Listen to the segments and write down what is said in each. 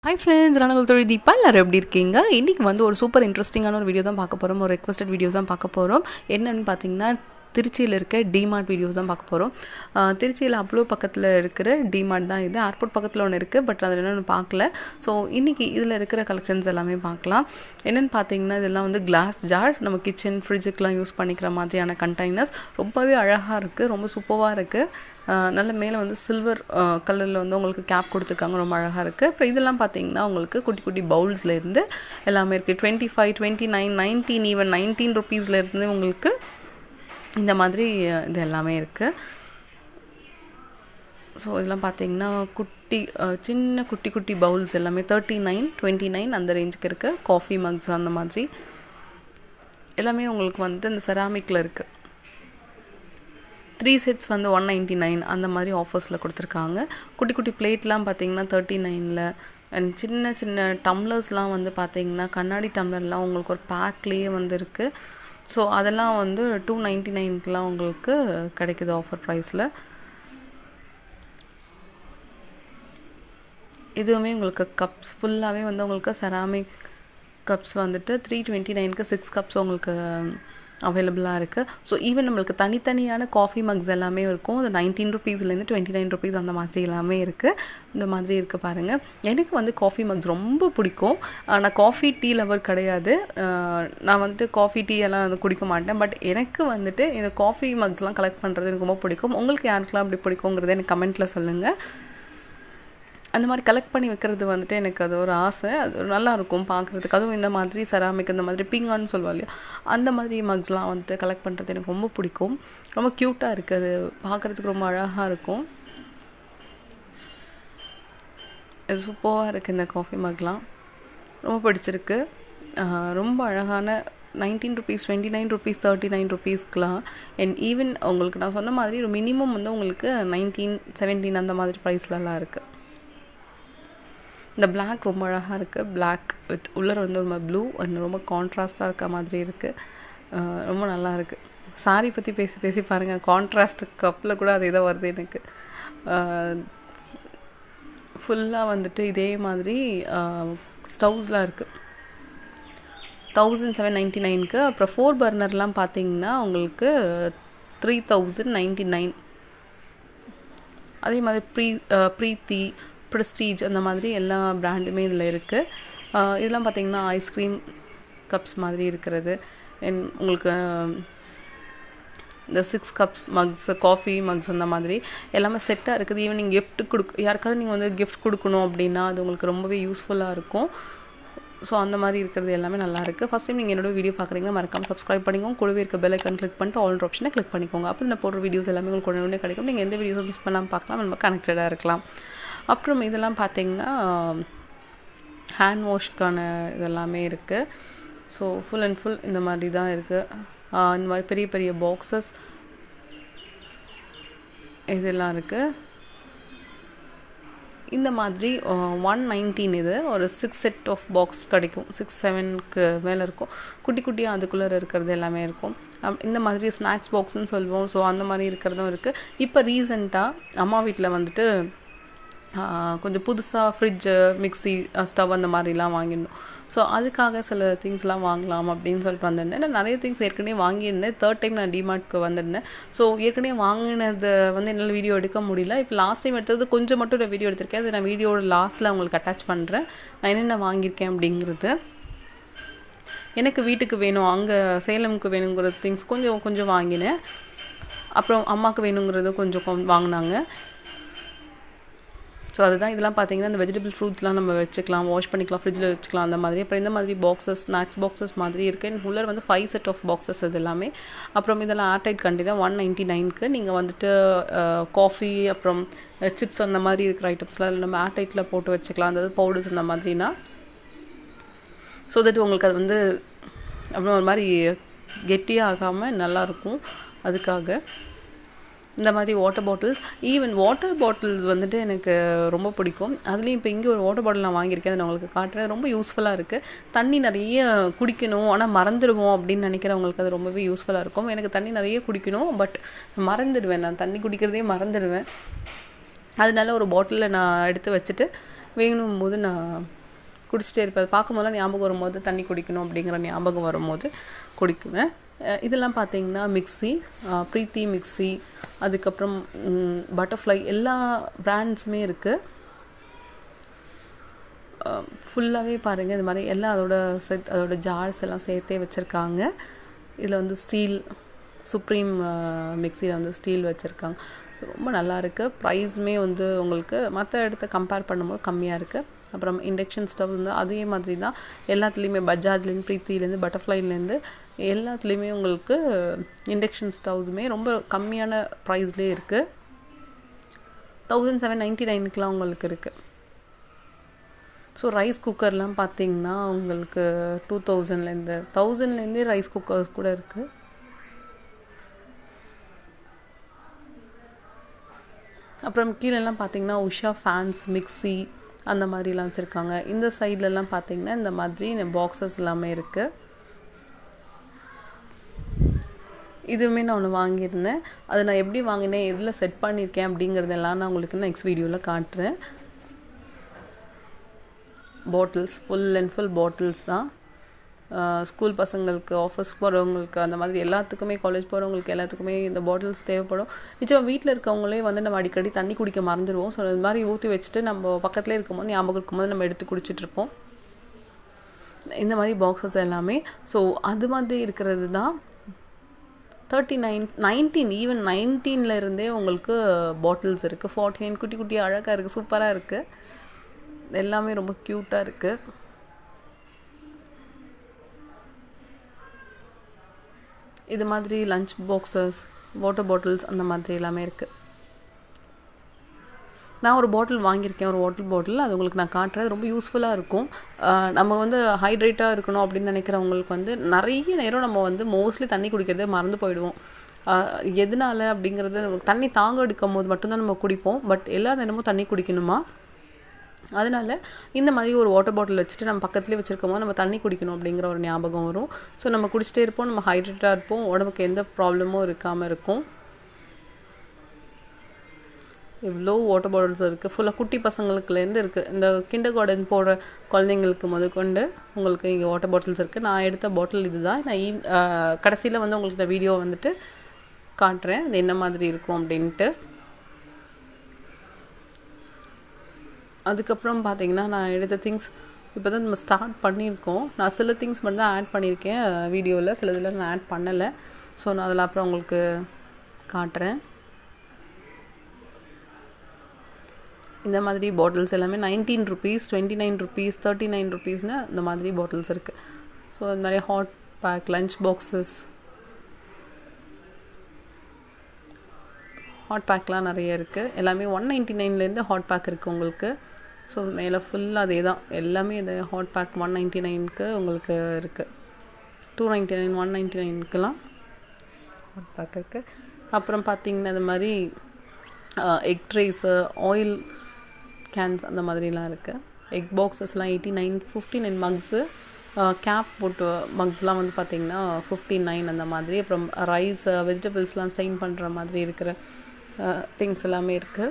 hi friends நான் உங்கள் தொழில் தீபா எல்லாரும் எப்படி இருக்கீங்க இன்றைக்கி வந்து ஒரு சூப்பர் இன்ட்ரெஸ்டிங்கான ஒரு வீடியோ தான் பார்க்க போகிறோம் ஒரு ரெக்வஸ்டட் வீடியோ தான் பார்க்க போகிறோம் என்னன்னு பார்த்தீங்கன்னா திருச்சியில் இருக்க டிமார்ட் வீடியோஸ் தான் பார்க்க போகிறோம் திருச்சியில் அவ்வளோ பக்கத்தில் இருக்கிற டிமார்ட் தான் இது ஏர்போர்ட் பக்கத்தில் ஒன்று இருக்குது பட் அதில் என்னென்னு பார்க்கல ஸோ இன்றைக்கி இதில் இருக்கிற கலெக்ஷன்ஸ் எல்லாமே பார்க்கலாம் என்னென்னு பார்த்தீங்கன்னா இதெல்லாம் வந்து கிளாஸ் ஜார்ஸ் நம்ம கிச்சன் ஃப்ரிட்ஜுக்கெலாம் யூஸ் பண்ணிக்கிற மாதிரியான கண்டெய்னர்ஸ் ரொம்பவே அழகாக இருக்குது ரொம்ப சூப்பராக இருக்குது நல்ல மேலே வந்து சில்வர் கலரில் வந்து உங்களுக்கு கேப் கொடுத்துருக்காங்க ரொம்ப அழகாக இருக்குது அப்புறம் இதெல்லாம் பார்த்தீங்கன்னா உங்களுக்கு குட்டி குட்டி பவுல்ஸில் இருந்து எல்லாமே இருக்குது twenty five twenty nine nineteen even nineteen ருபீஸ்லேருந்து உங்களுக்கு இந்த மாதிரி இது எல்லாமே இருக்குது ஸோ இதெல்லாம் பார்த்தீங்கன்னா குட்டி சின்ன குட்டி குட்டி பவுல்ஸ் எல்லாமே தேர்ட்டி நைன் டுவெண்ட்டி நைன் அந்த ரேஞ்சுக்கு இருக்குது காஃபி மக்ஸ் அந்த மாதிரி எல்லாமே உங்களுக்கு வந்துட்டு இந்த செராமிக்கில் இருக்குது த்ரீ செட்ஸ் வந்து ஒன் நைன்ட்டி நைன் அந்த மாதிரி ஆஃபர்ஸில் கொடுத்துருக்காங்க குட்டி குட்டி பிளேட்லாம் பார்த்தீங்கன்னா தேர்ட்டி நைனில் அண்ட் சின்ன சின்ன டம்ளர்ஸ்லாம் வந்து பார்த்தீங்கன்னா கண்ணாடி டம்ளர்லாம் உங்களுக்கு ஒரு பேக்லேயே வந்து இருக்குது ஸோ அதெல்லாம் வந்து டூ நைன்ட்டி நைனுக்குலாம் உங்களுக்கு கிடைக்குது ஆஃபர் ப்ரைஸில் இதுவுமே உங்களுக்கு கப்ஸ் ஃபுல்லாகவே வந்து உங்களுக்கு செராமிக் கப்ஸ் வந்துட்டு த்ரீ டுவெண்ட்டி நைனுக்கு சிக்ஸ் கப்ஸ் உங்களுக்கு அவைலபிளாக இருக்குது ஸோ ஈவன் நம்மளுக்கு தனித்தனியான காஃபி மக்ஸ் எல்லாமே இருக்கும் அது நைன்டீன் ருபீஸ்லேருந்து டுவெண்ட்டி நைன் ருபீஸ் அந்த மாதிரி எல்லாமே இருக்குது இந்த மாதிரி இருக்குது பாருங்கள் எனக்கு வந்து காஃபி மக்ஸ் ரொம்ப பிடிக்கும் நான் காஃபி டீ லவர் கிடையாது நான் வந்துட்டு காஃபி டீ எல்லாம் வந்து குடிக்க மாட்டேன் பட் எனக்கு வந்துட்டு இந்த காஃபி மக்ஸ்லாம் கலெக்ட் பண்ணுறது எனக்கு ரொம்ப பிடிக்கும் உங்களுக்கு யாருக்கெல்லாம் அப்படி பிடிக்குங்கிறத எனக்கு கமெண்ட்டில் சொல்லுங்கள் அந்த மாதிரி கலெக்ட் பண்ணி வைக்கிறது வந்துட்டு எனக்கு அது ஒரு ஆசை அது நல்லாயிருக்கும் பார்க்குறதுக்கு அதுவும் இந்த மாதிரி செராமிக் இந்த மாதிரி பிங்கான்னு சொல்லுவோம் இல்லையா அந்த மாதிரி மக்ஸ்லாம் வந்துட்டு கலெக்ட் பண்ணுறது எனக்கு ரொம்ப பிடிக்கும் ரொம்ப க்யூட்டாக இருக்குது அது பார்க்குறதுக்கு ரொம்ப அழகாக இருக்கும் இது சூப்பராக இருக்குது இந்த காஃபி மக்லாம் ரொம்ப பிடிச்சிருக்கு ரொம்ப அழகான nineteen rupees twenty nine rupees thirty nine ருபீஸ்க்கெலாம் அண்ட் ஈவன் உங்களுக்கு நான் சொன்ன மாதிரி ஒரு மினிமம் வந்து உங்களுக்கு நைன்டீன் செவன்டீன் அந்த மாதிரி ப்ரைஸ்லலாம் இருக்குது இந்த பிளாக் ரொம்ப அழகாக இருக்குது பிளாக் வித் உள்ளே வந்து ரொம்ப ப்ளூ அண்ட் ரொம்ப கான்ட்ராஸ்டாக இருக்க மாதிரி இருக்குது ரொம்ப நல்லா இருக்குது சாரி பற்றி பேசி பேசி பாருங்கள் கான்ட்ராஸ்ட் கப்பில் கூட அதே தான் வருது எனக்கு ஃபுல்லாக வந்துட்டு இதே மாதிரி ஸ்டவ்ஸ்லாம் இருக்குது தௌசண்ட் செவன் நைன்ட்டி நைனுக்கு அப்புறம் ஃபோர் பர்னர்லாம் பார்த்தீங்கன்னா உங்களுக்கு த்ரீ தௌசண்ட் நைன்ட்டி நைன் அதே மாதிரி ப்ரீ ப்ரீத்தி ப்ரெஸ்டீஜ் அந்த மாதிரி எல்லா ப்ராண்டுமே இதில் இருக்குது இதெல்லாம் பார்த்திங்கன்னா ஐஸ்கிரீம் கப்ஸ் மாதிரி இருக்கிறது அண்ட் உங்களுக்கு இந்த six cup mugs coffee mugs அந்த மாதிரி எல்லாமே செட்டாக இருக்குது ஈவன் நீங்கள் கிஃப்ட் கொடுக்க யாருக்காவது நீங்கள் வந்து கிஃப்ட் கொடுக்கணும் அப்படின்னா அது உங்களுக்கு ரொம்பவே யூஸ்ஃபுல்லாக இருக்கும் ஸோ அந்த மாதிரி இருக்கிறது எல்லாமே நல்லா இருக்குது ஃபஸ்ட் டைம் நீங்கள் என்னோட வீடியோ பார்க்குறீங்க மறக்காம சப்ஸ்கிரைப் பண்ணிக்கோங்க கூடவே இருக்க பெல் ஐக்கன் கிளிக் பண்ணிட்டு ஆல் ஆப்ஷனை கிளிக் பண்ணிக்கோங்க அப்போ நான் போடுற வீடியோஸ் எல்லாமே உங்களுக்கு உடனே கிடைக்கும் நீங்கள் எந்த வீடியோஸும் மிஸ் பண்ணாமல் பார்க்கலாம் நம்ம கனெக்டடாக இருக்கலாம் அப்புறம் இதெல்லாம் பார்த்திங்கன்னா ஹேண்ட் வாஷ்க்கான இதெல்லாமே இருக்குது ஸோ ஃபுல் அண்ட் ஃபுல் இந்த மாதிரி தான் இருக்குது இந்த மாதிரி பெரிய பெரிய பாக்ஸஸ் இதெல்லாம் இருக்குது இந்த மாதிரி ஒன் நைன்டீன் இது ஒரு சிக்ஸ் செட் ஆஃப் பாக்ஸ் கிடைக்கும் சிக்ஸ் செவனுக்கு மேலே இருக்கும் குட்டி குட்டியாக அதுக்குள்ளே இருக்கிறது எல்லாமே இருக்கும் இந்த மாதிரி ஸ்நாக்ஸ் பாக்ஸ்னு சொல்லுவோம் ஸோ அந்த மாதிரி இருக்கிறதும் இருக்குது இப்போ ரீசெண்டாக அம்மா வீட்டில் வந்துட்டு கொஞ்சம் புதுசாக ஃப்ரிட்ஜு மிக்சி ஸ்டவ் அந்த மாதிரிலாம் வாங்கியிருந்தோம் ஸோ அதுக்காக சில திங்ஸ்லாம் வாங்கலாம் அப்படின்னு சொல்லிட்டு வந்திருந்தேன் நான் நிறைய திங்ஸ் ஏற்கனவே வாங்கியிருந்தேன் தேர்ட் டைம் நான் டிமார்ட்க்கு வந்திருந்தேன் ஸோ ஏற்கனவே வாங்கினதை வந்து என்னால் வீடியோ எடுக்க முடியல இப்போ லாஸ்ட் டைம் எடுத்தது கொஞ்சம் மட்டும் நான் வீடியோ எடுத்திருக்கேன் அது நான் வீடியோட லாஸ்ட்டில் உங்களுக்கு அட்டாச் பண்ணுறேன் நான் என்னென்ன வாங்கியிருக்கேன் அப்படிங்கிறது எனக்கு வீட்டுக்கு வேணும் அங்கே சேலமுக்கு வேணுங்கிற திங்ஸ் கொஞ்சம் கொஞ்சம் வாங்கினேன் அப்புறம் அம்மாவுக்கு வேணுங்கிறது கொஞ்சம் வாங்கினாங்க ஸோ அதுதான் இதெல்லாம் பார்த்தீங்கன்னா இந்த வெஜிடபிள் ஃப்ரூட்ஸ்லாம் நம்ம வச்சுக்கலாம் வாஷ் பண்ணிக்கலாம் ஃப்ரிட்ஜில் வச்சுக்கலாம் அந்த மாதிரி அப்புறம் இந்த மாதிரி பாக்ஸஸ் ஸ்நாக்ஸ் பாக்ஸஸ் மாதிரி இருக்குது அண்ட் உள்ளர் வந்து ஃபைவ் செட் ஆஃப் பாக்ஸஸ் இது எல்லாமே அப்புறம் இதெல்லாம் ஏர்டைட் கண்டிப்பாக ஒன் நைன்ட்டி நைனுக்கு நீங்கள் வந்துட்டு காஃபி அப்புறம் சிப்ஸ் அந்த மாதிரி இருக்கிற ஐட்டம்ஸ்லாம் நம்ம ஏர்டைட்டில் போட்டு வச்சுக்கலாம் அதாவது பவுடர்ஸ் அந்த மாதிரினா ஸோ தட் உங்களுக்கு அது வந்து அப்புறம் ஒரு மாதிரி கெட்டியாக ஆகாமல் நல்லாயிருக்கும் அதுக்காக இந்த மாதிரி water bottles even water bottles வந்துட்டு எனக்கு ரொம்ப பிடிக்கும் அதுலேயும் இப்போ இங்கே ஒரு வாட்டர் பாட்டில் நான் வாங்கியிருக்கேன் அதை நான் உங்களுக்கு காட்டுறேன் ரொம்ப யூஸ்ஃபுல்லாக இருக்குது தண்ணி நிறைய குடிக்கணும் ஆனால் மறந்துடுவோம் அப்படின்னு நினைக்கிறவங்களுக்கு அது ரொம்பவே யூஸ்ஃபுல்லாக இருக்கும் எனக்கு தண்ணி நிறைய குடிக்கணும் பட் மறந்துடுவேன் நான் தண்ணி குடிக்கிறதே மறந்துடுவேன் அதனால ஒரு பாட்டிலில் நான் எடுத்து வச்சுட்டு வேணும் போது நான் குடிச்சிட்டே இருப்பேன் பார்க்கும்போதெல்லாம் ஞாபகம் வரும்போது தண்ணி குடிக்கணும் அப்படிங்கிற ஞாபகம் வரும்போது குடிக்குவேன் அஹ் இதெல்லாம் பார்த்தீங்கன்னா மிக்ஸி ப்ரீத்தி மிக்ஸி அதுக்கப்புறம் பட்டர்ஃப்ளை எல்லா பிராண்ட்ஸுமே இருக்குது ஃபுல்லாகவே பாருங்கள் இது மாதிரி எல்லாம் அதோட செட் அதோட ஜார்ஸ் எல்லாம் சேர்த்தே வச்சுருக்காங்க இதில் வந்து ஸ்டீல் சுப்ரீம் மிக்சியில் வந்து ஸ்டீல் வச்சுருக்காங்க ஸோ ரொம்ப நல்லா இருக்குது ப்ரைஸுமே வந்து உங்களுக்கு மற்ற இடத்த கம்பேர் பண்ணும்போது கம்மியாக இருக்குது அப்புறம் இண்டக்ஷன் ஸ்டவ் வந்து அதே மாதிரி தான் எல்லாத்துலேயுமே பஜாஜ்லேருந்து ப்ரீத்திலேருந்து பட்டர்ஃப்ளைலேருந்து எல்லாத்துலேயுமே உங்களுக்கு இண்டக்ஷன் ஸ்டவ்ஸுமே ரொம்ப கம்மியான ப்ரைஸ்லேயே இருக்குது தௌசண்ட் செவன் நைன்ட்டி நைனுக்குலாம் உங்களுக்கு இருக்குது ஸோ ரைஸ் குக்கர்லாம் பார்த்தீங்கன்னா உங்களுக்கு டூ தௌசண்ட்லேருந்து தௌசண்ட்லேருந்தே ரைஸ் குக்கர்ஸ் கூட இருக்குது அப்புறம் கீழெல்லாம் பார்த்தீங்கன்னா உஷா ஃபேன்ஸ் மிக்ஸி அந்த மாதிரிலாம் வச்சுருக்காங்க இந்த சைட்லலாம் பார்த்தீங்கன்னா இந்த மாதிரி பாக்ஸஸ் எல்லாமே இருக்குது இதுவுமே நான் ஒன்று வாங்கியிருந்தேன் அது நான் எப்படி வாங்கினேன் எதில் செட் பண்ணியிருக்கேன் அப்படிங்கிறதெல்லாம் நான் உங்களுக்கு நெக்ஸ்ட் வீடியோவில் காட்டுறேன் bottles full and full bottles தான் ஸ்கூல் பசங்களுக்கு ஆஃபீஸ் போகிறவங்களுக்கு அந்த மாதிரி எல்லாத்துக்குமே காலேஜ் போகிறவங்களுக்கு எல்லாத்துக்குமே இந்த பாட்டில்ஸ் தேவைப்படும் நிச்சயம் வீட்டில் இருக்கவங்களே வந்து நம்ம அடிக்கடி தண்ணி குடிக்க மறந்துடுவோம் ஸோ இது மாதிரி ஊற்றி வச்சுட்டு நம்ம பக்கத்துலேயே இருக்கும்போது ஞாபகம் இருக்கும்போது நம்ம எடுத்து குடிச்சிட்ருப்போம் இந்த மாதிரி பாக்ஸஸ் எல்லாமே ஸோ அது மாதிரி இருக்கிறது தான் தேர்ட்டி நைன் நைன்டீன் ஈவன் நைன்டீனில் இருந்தே உங்களுக்கு பாட்டில்ஸ் இருக்குது ஃபார்ட்டி நைன் குட்டி குட்டி அழகாக இருக்குது சூப்பராக இருக்குது எல்லாமே ரொம்ப க்யூட்டாக இருக்குது இது மாதிரி லஞ்ச் பாக்ஸஸ் வாட்டர் பாட்டில்ஸ் அந்த மாதிரி எல்லாமே இருக்குது நான் ஒரு பாட்டில் வாங்கியிருக்கேன் ஒரு வாட்டர் பாட்டில் அது உங்களுக்கு நான் காட்டுறேன் ரொம்ப யூஸ்ஃபுல்லாக இருக்கும் நம்ம வந்து ஹைட்ரேட்டாக இருக்கணும் அப்படின்னு நினைக்கிறவங்களுக்கு வந்து நிறைய நேரம் நம்ம வந்து மோஸ்ட்லி தண்ணி குடிக்கிறதே மறந்து போயிடுவோம் எதனால அப்படிங்கிறது நமக்கு தண்ணி தாங்க எடுக்கும் போது மட்டும்தான் நம்ம குடிப்போம் பட் எல்லா நேரமும் தண்ணி குடிக்கணுமா அதனால இந்த மாதிரி ஒரு வாட்டர் பாட்டில் வச்சுட்டு நம்ம பக்கத்துலேயே வச்சுருக்கோமோ நம்ம தண்ணி குடிக்கணும் அப்படிங்கிற ஒரு ஞாபகம் வரும் ஸோ நம்ம குடிச்சிட்டே இருப்போம் நம்ம ஹைட்ரேட்டாக இருப்போம் உடம்புக்கு எந்த ப்ராப்ளமும் இருக்காமல் இருக்கும் எவ்வளோ வாட்டர் பாட்டில்ஸ் இருக்குது ஃபுல்லாக குட்டி பசங்களுக்குலேருந்து இருக்குது இந்த கிண்டர் கார்டன் போடுற குழந்தைங்களுக்கு முதற்கொண்டு உங்களுக்கு இங்கே வாட்டர் பாட்டில்ஸ் இருக்குது நான் எடுத்த பாட்டில் இது தான் நான் ஈ கடைசியில் வந்து உங்களுக்கு இந்த வீடியோ வந்துட்டு காட்டுறேன் அது என்ன மாதிரி இருக்கும் அப்படின்ட்டு அதுக்கப்புறம் பார்த்தீங்கன்னா நான் எடுத்த திங்ஸ் இப்போ தான் நம்ம ஸ்டார்ட் பண்ணியிருக்கோம் நான் சில திங்ஸ் மட்டும் தான் ஆட் பண்ணியிருக்கேன் வீடியோவில் சில இதில் நான் ஆட் பண்ணலை ஸோ நான் அதில் அப்புறம் உங்களுக்கு காட்டுறேன் இந்த மாதிரி பாட்டில்ஸ் எல்லாமே nineteen rupees twenty nine rupees thirty nine ருபீஸ்னு இந்த மாதிரி பாட்டில்ஸ் இருக்குது ஸோ இந்த மாதிரி hot pack lunch boxes hot பேக்லாம் நிறைய இருக்குது எல்லாமே ஒன் நைன்ட்டி நைன்லேருந்து ஹாட் பேக் இருக்குது உங்களுக்கு ஸோ மேலே ஃபுல்லாக அதே தான் எல்லாமே இது ஹாட் பேக் ஒன் நைன்ட்டி நைனுக்கு உங்களுக்கு இருக்குது two ninety nine one ninety நைனுக்கெலாம் ஹாட் பேக் இருக்குது அப்புறம் பார்த்தீங்கன்னா இது மாதிரி எக் ட்ரேஸு ஆயில் கேன்ஸ் அந்த மாதிரிலாம் இருக்குது எக் பாக்ஸஸ்லாம் eighty nine fifty nine mugs cap போட்டு மக்ஸ்லாம் வந்து பார்த்திங்கன்னா ஃபிஃப்டி நைன் அந்த மாதிரி அப்புறம் ரைஸ் வெஜிடபிள்ஸ்லாம் ஸ்டெயின் பண்ணுற மாதிரி இருக்கிற திங்ஸ் எல்லாமே இருக்குது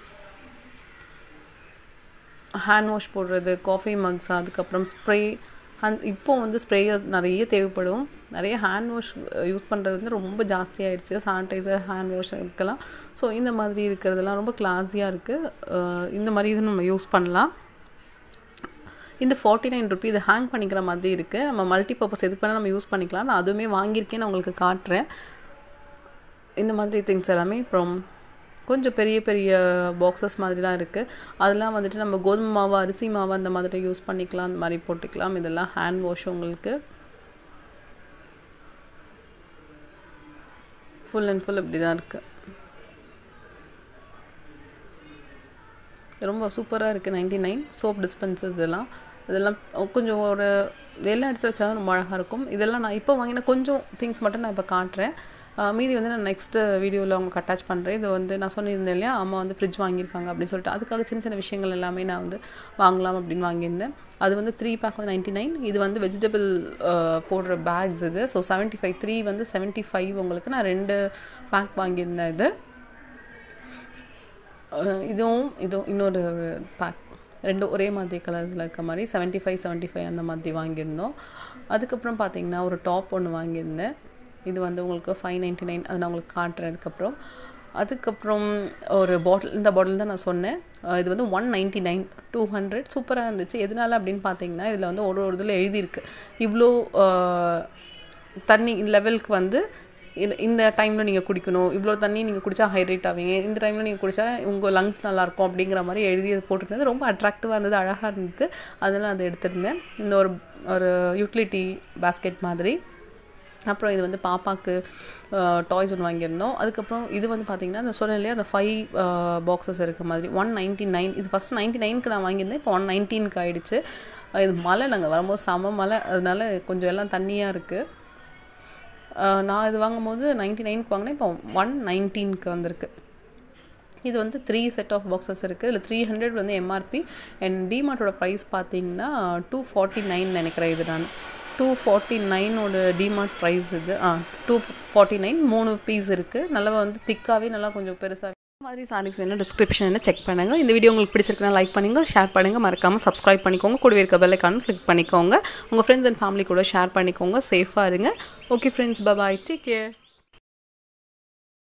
ஹேண்ட் வாஷ் போடுறது காஃபி மக்ஸ் அதுக்கப்புறம் ஸ்ப்ரே அண்ட் இப்போ வந்து ஸ்ப்ரேயர்ஸ் நிறைய தேவைப்படும் நிறைய ஹேண்ட் வாஷ் யூஸ் பண்ணுறது வந்து ரொம்ப ஜாஸ்தியாகிடுச்சு சானிடைசர் ஹேண்ட் வாஷ் இருக்கலாம் ஸோ இந்த மாதிரி இருக்கிறதெல்லாம் ரொம்ப கிளாஸியாக இருக்குது இந்த மாதிரி இது நம்ம யூஸ் பண்ணலாம் இந்த ஃபார்ட்டி நைன் ருபி இது ஹேங் பண்ணிக்கிற மாதிரி இருக்குது நம்ம மல்டி பர்பஸ் எதுக்கு வேணால் நம்ம யூஸ் பண்ணிக்கலாம் நான் அதுவுமே வாங்கியிருக்கேன் நான் உங்களுக்கு காட்டுறேன் இந்த மாதிரி திங்ஸ் எல்லாமே அப்புறம் கொஞ்சம் பெரிய பெரிய பாக்ஸஸ் மாதிரிலாம் இருக்குது அதெல்லாம் வந்துட்டு நம்ம கோதுமை மாவு அரிசி மாவு அந்த மாதிரி யூஸ் பண்ணிக்கலாம் அந்த மாதிரி போட்டுக்கலாம் இதெல்லாம் ஹேண்ட் வாஷ் உங்களுக்கு ஃபுல் அண்ட் ஃபுல் இப்படி தான் இருக்குது ரொம்ப சூப்பராக இருக்குது நைன்டி நைன் சோப் டிஸ்பென்சர்ஸ் இதெல்லாம் இதெல்லாம் கொஞ்சம் ஒரு எல்லா இடத்துல வச்சாலும் ரொம்ப அழகாக இருக்கும் இதெல்லாம் நான் இப்போ வாங்கின கொஞ்சம் திங்ஸ் மட்டும் நான் இப்போ காட்டுறேன் மீதி வந்து நான் நெக்ஸ்ட்டு வீடியோவில் உங்களுக்கு அட்டாச் பண்ணுறேன் இது வந்து நான் சொல்லியிருந்தேன் இல்லையா அம்மா வந்து ஃப்ரிட்ஜ் வாங்கியிருக்காங்க அப்படின்னு சொல்லிட்டு அதுக்காக சின்ன சின்ன விஷயங்கள் எல்லாமே நான் வந்து வாங்கலாம் அப்படின்னு வாங்கியிருந்தேன் அது வந்து த்ரீ பேக் வந்து நைன்ட்டி நைன் இது வந்து வெஜிடபிள் போடுற பேக்ஸ் இது ஸோ செவன்ட்டி ஃபைவ் த்ரீ வந்து செவன்ட்டி ஃபைவ் உங்களுக்கு நான் ரெண்டு பேக் வாங்கியிருந்தேன் இது இதுவும் இதுவும் இன்னொரு பேக் ரெண்டு ஒரே மாதிரி கலர்ஸில் இருக்க மாதிரி செவன்ட்டி ஃபைவ் செவன்ட்டி ஃபைவ் அந்த மாதிரி வாங்கியிருந்தோம் அதுக்கப்புறம் பார்த்தீங்கன்னா ஒரு டாப் ஒன்று வாங்கியிருந்தேன் இது வந்து உங்களுக்கு ஃபைவ் நைன்ட்டி நைன் அது நான் உங்களுக்கு காட்டுறேன் அதுக்கப்புறம் அதுக்கப்புறம் ஒரு பாட்டில் இந்த பாட்டில் தான் நான் சொன்னேன் அஹ் இது வந்து one ninety nine two hundred சூப்பராக இருந்துச்சு எதனால அப்படின்னு பார்த்தீங்கன்னா இதில் வந்து ஒரு ஒரு இதில் எழுதியிருக்கு இவ்வளோ அஹ், தண்ணி லெவலுக்கு வந்து இந்த- இந்த டைமில் நீங்கள் குடிக்கணும் இவ்வளோ தண்ணி நீங்கள் குடித்தா ஹைட்ரேட் ஆவீங்க இந்த டைமில் நீங்கள் குடித்தா உங்கள் லங்ஸ் நல்லாயிருக்கும் அப்படிங்கிற மாதிரி எழுதி அது போட்டிருந்தது ரொம்ப அட்ராக்டிவாக இருந்தது அழகாக இருந்தது அதெல்லாம் அதை எடுத்திருந்தேன் இந்த ஒரு ஒரு யூட்டிலிட்டி பாஸ்கெட் மாதிரி அப்புறம் இது வந்து பாப்பாக்கு டாய்ஸ் ஒன்று வாங்கியிருந்தோம் அதுக்கப்புறம் இது வந்து பார்த்தீங்கன்னா அந்த சொன்னேன் இல்லையா அந்த ஃபைவ் பாக்ஸஸ் இருக்க மாதிரி ஒன் நைன்ட்டி நைன் இது ஃபஸ்ட் நைன்ட்டி நைனுக்கு நான் வாங்கியிருந்தேன் இப்போ ஒன் நைன்டீனுக்கு ஆயிடுச்சு அஹ் இது மழை நாங்கள் வரும்போது செம மழை அதனால கொஞ்சம் எல்லாம் தண்ணியாக இருக்குது நான் இது வாங்கும்போது நைன்ட்டி நைனுக்கு வாங்கினேன் இப்போ ஒன் நைன்டீனுக்கு வந்திருக்கு இது வந்து த்ரீ செட் ஆஃப் பாக்ஸஸ் இருக்குது இதில் த்ரீ ஹண்ட்ரட் வந்து எம்ஆர்பி அண்ட் டிமார்ட்டோட ப்ரைஸ் பார்த்தீங்கன்னா டூ ஃபார்ட்டி நைன் நினைக்கிறேன் இது நான் டூ ஃபார்ட்டி நைனோட டிமார்ட் ப்ரைஸ் இது ஆ டூ ஃபார்ட்டி நைன் மூணு பீஸ் இருக்குது நல்லா வந்து திக்காகவே நல்லா கொஞ்சம் பெருசாக இந்த மாதிரி சாரீஸ் வேணும் டிஸ்கிரிப்ஷனில் செக் பண்ணுங்கள் இந்த வீடியோ உங்களுக்கு பிடிச்சிருக்குன்னா லைக் பண்ணுங்க ஷேர் பண்ணுங்கள் மறக்காமல் சப்ஸ்கிரைப் பண்ணிக்கோங்க கூடவே இருக்க பெல்லைக்கான கிளிக் பண்ணிக்கோங்க உங்கள் ஃப்ரெண்ட்ஸ் அண்ட் ஃபேமிலி கூட ஷேர் பண்ணிக்கோங்க சேஃபாக இருங்க okay friends bye bye take care